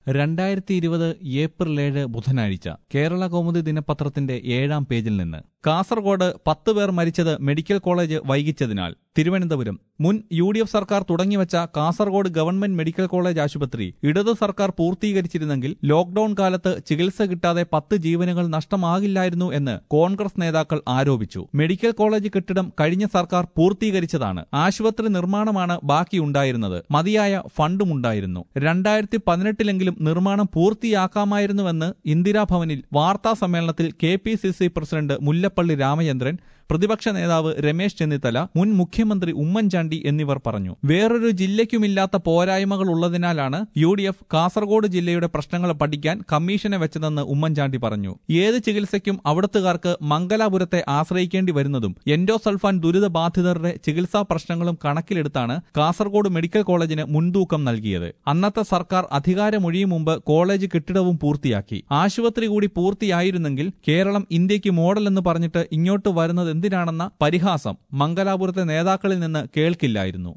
രണ്ടായിരത്തി ഇരുപത് ഏപ്രിൽ ഏഴ് ബുധനാഴ്ച കേരള കൗമുദി ദിനപത്രത്തിന്റെ ഏഴാം പേജിൽ നിന്ന് കാസർഗോഡ് പത്ത് പേർ മരിച്ചത് മെഡിക്കൽ കോളേജ് വൈകിച്ചതിനാൽ തിരുവനന്തപുരം മുൻ യു ഡി എഫ് സർക്കാർ തുടങ്ങിവച്ച കാസർഗോഡ് ഗവൺമെന്റ് മെഡിക്കൽ കോളേജ് ആശുപത്രി ഇടതു സർക്കാർ പൂർത്തീകരിച്ചിരുന്നെങ്കിൽ ലോക്ഡൌൺ കാലത്ത് ചികിത്സ കിട്ടാതെ പത്ത് ജീവനുകൾ നഷ്ടമാകില്ലായിരുന്നു എന്ന് കോൺഗ്രസ് നേതാക്കൾ ആരോപിച്ചു മെഡിക്കൽ കോളേജ് കെട്ടിടം കഴിഞ്ഞ സർക്കാർ പൂർത്തീകരിച്ചതാണ് ആശുപത്രി നിർമ്മാണമാണ് ബാക്കിയുണ്ടായിരുന്നത് മതിയായ ഫണ്ടുമുണ്ടായിരുന്നു രണ്ടായിരത്തി പതിനെട്ടിലെങ്കിലും നിർമ്മാണം പൂർത്തിയാക്കാമായിരുന്നുവെന്ന് ഇന്ദിരാഭവനിൽ വാർത്താ സമ്മേളനത്തിൽ K P C C president Mullappally Ramachandran പ്രതിപക്ഷ നേതാവ് രമേശ് ചെന്നിത്തല മുൻ മുഖ്യമന്ത്രി ഉമ്മൻചാണ്ടി എന്നിവർ പറഞ്ഞു വേറൊരു ജില്ലയ്ക്കുമില്ലാത്ത പോരായ്മകൾ ഉള്ളതിനാലാണ് യു ഡി എഫ് കാസർഗോഡ് ജില്ലയുടെ പ്രശ്നങ്ങൾ പഠിക്കാൻ കമ്മീഷനെ വെച്ചതെന്ന് ഉമ്മൻചാണ്ടി പറഞ്ഞു ഏത് ചികിത്സയ്ക്കും അവിടത്തുകാർക്ക് മംഗലാപുരത്തെ ആശ്രയിക്കേണ്ടി വരുന്നതും എൻഡോസൾഫാൻ ദുരിതബാധിതരുടെ ചികിത്സാ പ്രശ്നങ്ങളും കണക്കിലെടുത്താണ് കാസർഗോഡ് മെഡിക്കൽ കോളേജിന് മുൻതൂക്കം നൽകിയത് അന്നത്തെ സർക്കാർ അധികാരമൊഴിയും മുമ്പ് കോളേജ് കെട്ടിടവും പൂർത്തിയാക്കി ആശുപത്രി കൂടി പൂർത്തിയായിരുന്നെങ്കിൽ കേരളം ഇന്ത്യക്ക് മോഡൽ എന്ന് പറഞ്ഞിട്ട് ഇങ്ങോട്ട് വരുന്നത് എന്തിനാണെന്ന പരിഹാസം മംഗലാപുരത്തെ നേതാക്കളിൽ നിന്ന് കേൾക്കില്ലായിരുന്നു